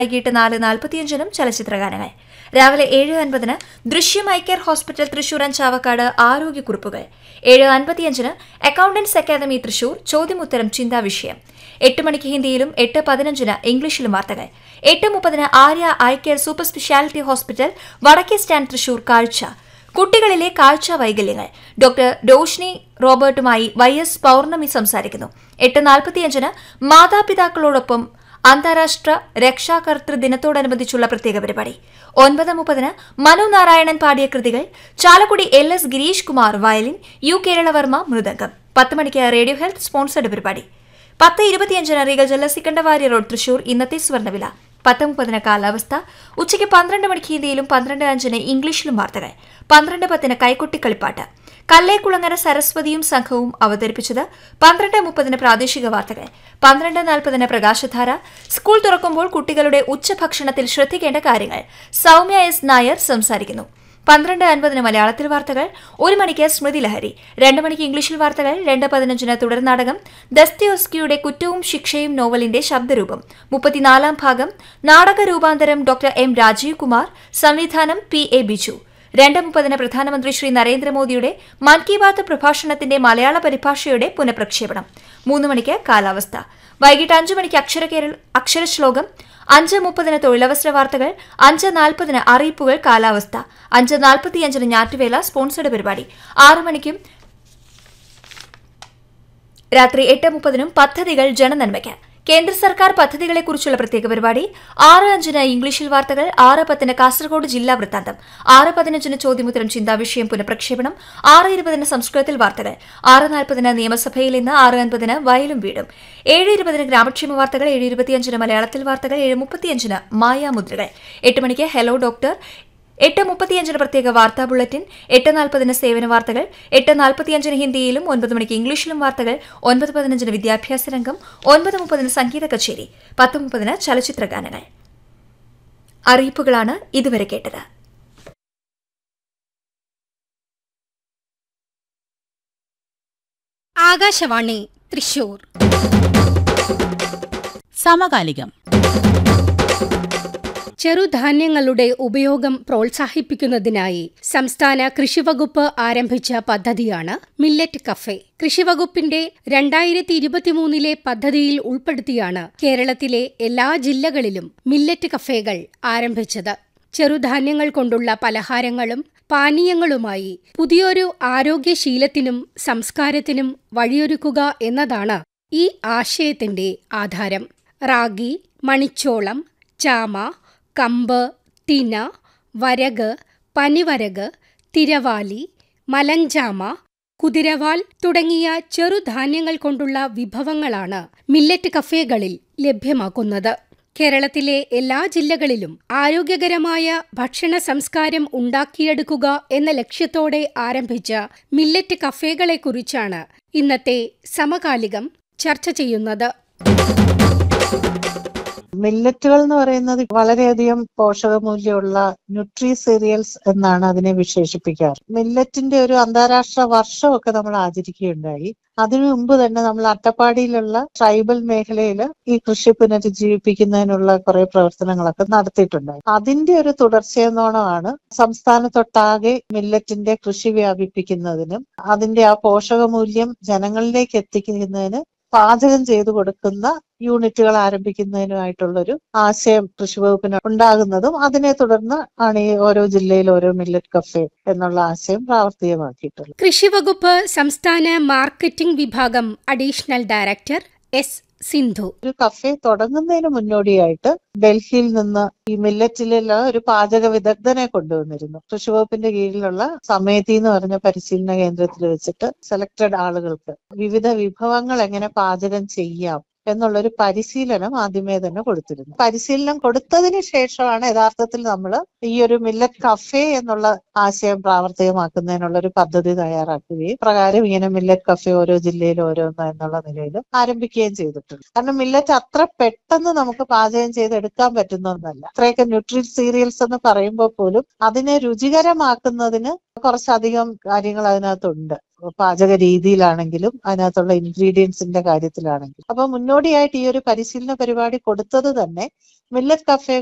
വൈകിട്ട് നാല് നാൽപ്പത്തിയഞ്ചിനും ചലച്ചിത്രഗാനങ്ങൾ രാവിലെ ഏഴ് അൻപതിന് Drishyam eye care hospital Thrissur and Chavakkad ആരോഗ്യക്കുറിപ്പുകൾ ഏഴ് അൻപത്തിയഞ്ചിന് അക്കൌണ്ടൻസ് അക്കാദമി തൃശൂർ ചോദ്യമുത്തരം ചിന്താ വിഷയം എട്ട് മണിക്ക് ഹിന്ദിയിലും എട്ട് പതിനഞ്ചിന് ഇംഗ്ലീഷിലും വാർത്തകൾ എട്ട് മുപ്പതിന് Arya eye care super speciality hospital വടക്കേ സ്റ്റാൻഡ് തൃശൂർ കാഴ്ച കുട്ടികളിലെ കാഴ്ച വൈകല്യങ്ങൾ ഡോക്ടർ ഡോഷ്നി റോബർട്ടുമായി വൈ എസ് പൌർണമി സംസാരിക്കുന്നു എട്ട് നാൽപ്പത്തിയഞ്ചിന് മാതാപിതാക്കളോടൊപ്പം അന്താരാഷ്ട്ര രക്ഷാകർതൃ ദിനത്തോടനുബന്ധിച്ചുള്ള പ്രത്യേക പരിപാടി ഒൻപത് മുപ്പതിന് മനു നാരായണൻ പാടിയ കൃതികൾ Chalakudy L S Girish Kumar violin U Keralavarma mridangam പത്ത് മണിക്ക് റേഡിയോ ഹെൽത്ത് സ്പോൺസർഡ് പരിപാടി പത്ത് ഇരുപത്തിയഞ്ചിന് റീഗൽ ജല്ല സിക്കണ്ടവാരി റോഡ് തൃശൂർ ഇന്നത്തെ സ്വർണ്ണവില പത്ത് മുപ്പതിന് കാലാവസ്ഥ ഉച്ചയ്ക്ക് പന്ത്രണ്ട് മണിക്ക് ഹിന്ദിയിലും പന്ത്രണ്ട് അഞ്ചിന് ഇംഗ്ലീഷിലും വാർത്തകൾ പന്ത്രണ്ട് പത്തിന് കൈക്കൊട്ടി കളിപ്പാട്ട് കല്ലേക്കുളങ്ങര സരസ്വതിയും സംഘവും അവതരിപ്പിച്ചത് പന്ത്രണ്ട് മുപ്പതിന് പ്രാദേശിക വാർത്തകൾ പന്ത്രണ്ട് നാൽപ്പതിന് പ്രകാശധാര സ്കൂൾ തുറക്കുമ്പോൾ കുട്ടികളുടെ ഉച്ചഭക്ഷണത്തിൽ ശ്രദ്ധിക്കേണ്ട കാര്യങ്ങൾ സൗമ്യ എസ് നായർ സംസാരിക്കുന്നു പന്ത്രണ്ട് അൻപതിന് മലയാളത്തിൽ വാർത്തകൾ ഒരു മണിക്ക് സ്മൃതി ലഹരി രണ്ട് മണിക്ക് ഇംഗ്ലീഷിൽ വാർത്തകൾ രണ്ട് പതിനഞ്ചിന് തുടർ നാടകം ദസ്തിയോസ്കിയുടെ കുറ്റവും ശിക്ഷയും നോവലിന്റെ ശബ്ദരൂപം മുപ്പത്തിനാലാം ഭാഗം നാടക രൂപാന്തരം ഡോക്ടർ എം രാജീവ് കുമാർ സംവിധാനം പി എ ബിജു രണ്ട് മുപ്പതിന് പ്രധാനമന്ത്രി ശ്രീ നരേന്ദ്രമോദിയുടെ മൻ കി ബാത്ത് പ്രഭാഷണത്തിന്റെ മലയാള പരിഭാഷയുടെ പുനഃപ്രക്ഷേപണം മൂന്ന് മണിക്ക് കാലാവസ്ഥ വൈകിട്ട് അഞ്ചു മണിക്ക് അക്ഷര കേരള അക്ഷരശ്ലോകം അഞ്ച് മുപ്പതിന് തൊഴിലവസര വാർത്തകൾ അഞ്ച് നാൽപ്പതിന് അറിയിപ്പുകൾ കാലാവസ്ഥ അഞ്ച് നാൽപ്പത്തിയഞ്ചിന് ഞാറ്റുവേല സ്പോൺസർഡ് പരിപാടി ആറു മണിക്കും രാത്രി എട്ട് മുപ്പതിനും പദ്ധതികൾ ജനനന്മയ്ക്ക് കേന്ദ്ര സർക്കാർ പദ്ധതികളെക്കുറിച്ചുള്ള പ്രത്യേക പരിപാടി ആറ് അഞ്ചിന് ഇംഗ്ലീഷിൽ വാർത്തകൾ ആറ് പത്തിന് കാസർഗോഡ് ജില്ലാ വൃത്താന്തം ആറ് പതിനഞ്ചിന് ചോദ്യമുത്തരം ചിന്താവിഷയം പുനഃപ്രക്ഷേപണം ആറ് ഇരുപതിന് സംസ്കൃതത്തിൽ വാർത്തകൾ ആറ് നാൽപ്പതിന് നിയമസഭയിൽ ഇന്ന് ആറ് അൻപതിന് വയലും വീടും ഏഴ് ഇരുപതിന് ഗ്രാമക്ഷേമ വാർത്തകൾ ഏഴ് ഇരുപത്തിയഞ്ചിന് മലയാളത്തിൽ വാർത്തകൾ ഏഴ് മുപ്പത്തിയഞ്ചിന് മായാമുദ്രകൾ എട്ട് മണിക്ക് ഹലോ ഡോക്ടർ എട്ട് മുപ്പത്തിയഞ്ചിന് പ്രത്യേക വാർത്താ ബുള്ളറ്റിൻ എട്ട് നാൽപ്പതിന് സേവന വാർത്തകൾ എട്ട് നാൽപ്പത്തിയഞ്ചിന് ഹിന്ദിയിലും ഒൻപത് മണിക്ക് ഇംഗ്ലീഷിലും വാർത്തകൾ ഒൻപത് പതിനഞ്ചിന് വിദ്യാഭ്യാസ രംഗം ഒൻപത് മുപ്പതിന് സംഗീത കച്ചേരി പത്ത് മുപ്പതിന് ചലച്ചിത്ര ഗാനങ്ങൾ അറിയിപ്പുകളാണ് ഇതുവരെ കേട്ടത് ആകാശവാണി തൃശൂർ സമകാലികം ചെറുധാന്യങ്ങളുടെ ഉപയോഗം പ്രോത്സാഹിപ്പിക്കുന്നതിനായി സംസ്ഥാന കൃഷിവകുപ്പ് ആരംഭിച്ച പദ്ധതിയാണ് മില്ലറ്റ് കഫേ കൃഷിവകുപ്പിന്റെ രണ്ടായിരത്തി ഇരുപത്തിമൂന്നിലെ പദ്ധതിയിൽ ഉൾപ്പെടുത്തിയാണ് കേരളത്തിലെ എല്ലാ ജില്ലകളിലും മില്ലറ്റ് കഫേകൾ ആരംഭിച്ചത് ചെറുധാന്യങ്ങൾ കൊണ്ടുള്ള പലഹാരങ്ങളും പാനീയങ്ങളുമായി പുതിയൊരു ആരോഗ്യശീലത്തിനും സംസ്കാരത്തിനും വഴിയൊരുക്കുക എന്നതാണ് ഈ ആശയത്തിന്റെ ആധാരം റാഗി മണിച്ചോളം ചാമ കമ്പ് തിന വരക് പനിവരക് തിരവാലി മലഞ്ചാമ കുതിരവാൽ തുടങ്ങിയ ചെറുധാന്യങ്ങൾ കൊണ്ടുള്ള വിഭവങ്ങളാണ് മില്ലറ്റ് കഫേകളിൽ ലഭ്യമാക്കുന്നത് കേരളത്തിലെ എല്ലാ ജില്ലകളിലും ആരോഗ്യകരമായ ഭക്ഷണ സംസ്കാരം ഉണ്ടാക്കിയെടുക്കുക എന്ന ലക്ഷ്യത്തോടെ ആരംഭിച്ച മില്ലറ്റ് കഫേകളെക്കുറിച്ചാണ് ഇന്നത്തെ സമകാലികം ചർച്ച ചെയ്യുന്നത് മില്ലറ്റുകൾ എന്ന് പറയുന്നത് വളരെയധികം പോഷകമൂല്യമുള്ള ന്യൂട്രി സീരിയൽസ് എന്നാണ് അതിനെ വിശേഷിപ്പിക്കാറ് മില്ലറ്റിന്റെ ഒരു അന്താരാഷ്ട്ര വർഷമൊക്കെ നമ്മൾ ആചരിക്കുകയുണ്ടായി അതിനു മുമ്പ് തന്നെ നമ്മൾ അട്ടപ്പാടിയിലുള്ള ട്രൈബൽ മേഖലയിൽ ഈ കൃഷി പുനരുജ്ജീവിപ്പിക്കുന്നതിനുള്ള കുറെ പ്രവർത്തനങ്ങളൊക്കെ നടത്തിയിട്ടുണ്ടായി അതിന്റെ ഒരു തുടർച്ചയെന്നോണമാണ് സംസ്ഥാനത്തൊട്ടാകെ മില്ലറ്റിന്റെ കൃഷി വ്യാപിപ്പിക്കുന്നതിനും അതിന്റെ ആ പോഷകമൂല്യം ജനങ്ങളിലേക്ക് എത്തിക്കുന്നതിന് പാചകം ചെയ്തു കൊടുക്കുന്ന യൂണിറ്റുകൾ ആരംഭിക്കുന്നതിനുമായിട്ടുള്ള ഒരു ആശയം കൃഷി വകുപ്പിന് ഉണ്ടാകുന്നതും അതിനെ തുടർന്ന് ആണ് ഈ ഓരോ ജില്ലയിൽ ഓരോ മില്ലറ്റ് കഫേ എന്നുള്ള ആശയം പ്രാവർത്തികമാക്കിയിട്ടുള്ളത് കൃഷിവകുപ്പ് സംസ്ഥാന മാർക്കറ്റിംഗ് വിഭാഗം അഡീഷണൽ ഡയറക്ടർ എസ് സിന്ധു ഒരു കഫേ തുടങ്ങുന്നതിന് മുന്നോടിയായിട്ട് ഡൽഹിയിൽ നിന്ന് ഈ മില്ലറ്റിലുള്ള ഒരു പാചക വിദഗ്ധനെ കൊണ്ടുവന്നിരുന്നു കൃഷി വകുപ്പിന്റെ കീഴിലുള്ള സമേതി എന്ന് പറഞ്ഞ പരിശീലന കേന്ദ്രത്തിൽ വെച്ചിട്ട് സെലക്ടഡ് ആളുകൾക്ക് വിവിധ വിഭവങ്ങൾ എങ്ങനെ പാചകം ചെയ്യാം എന്നുള്ളൊരു പരിശീലനം ആദ്യമേ തന്നെ കൊടുത്തിരുന്നു പരിശീലനം കൊടുത്തതിന് ശേഷമാണ് യഥാർത്ഥത്തിൽ നമ്മൾ ഈ ഒരു മില്ലറ്റ് കഫേ എന്നുള്ള ആശയം പ്രാവർത്തികമാക്കുന്നതിനുള്ള ഒരു പദ്ധതി തയ്യാറാക്കുകയും പ്രകാരം ഇങ്ങനെ മില്ലറ്റ് കഫേ ഓരോ ജില്ലയിലും ഓരോന്ന് എന്നുള്ള നിലയിൽ ആരംഭിക്കുകയും ചെയ്തിട്ടുണ്ട് കാരണം മില്ലറ്റ് അത്ര പെട്ടെന്ന് നമുക്ക് പാചകം ചെയ്തെടുക്കാൻ പറ്റുന്ന ഒന്നല്ല അത്രയൊക്കെ ന്യൂട്രി സീരിയൽസ് എന്ന് പറയുമ്പോൾ പോലും അതിനെ രുചികരമാക്കുന്നതിന് കുറച്ചധികം കാര്യങ്ങൾ അതിനകത്തുണ്ട് പാചക രീതിയിലാണെങ്കിലും അതിനകത്തുള്ള ഇൻഗ്രീഡിയൻസിന്റെ കാര്യത്തിലാണെങ്കിലും അപ്പൊ മുന്നോടിയായിട്ട് ഈ ഒരു പരിശീലന പരിപാടി കൊടുത്തത് തന്നെ മില്ലറ്റ് കഫേ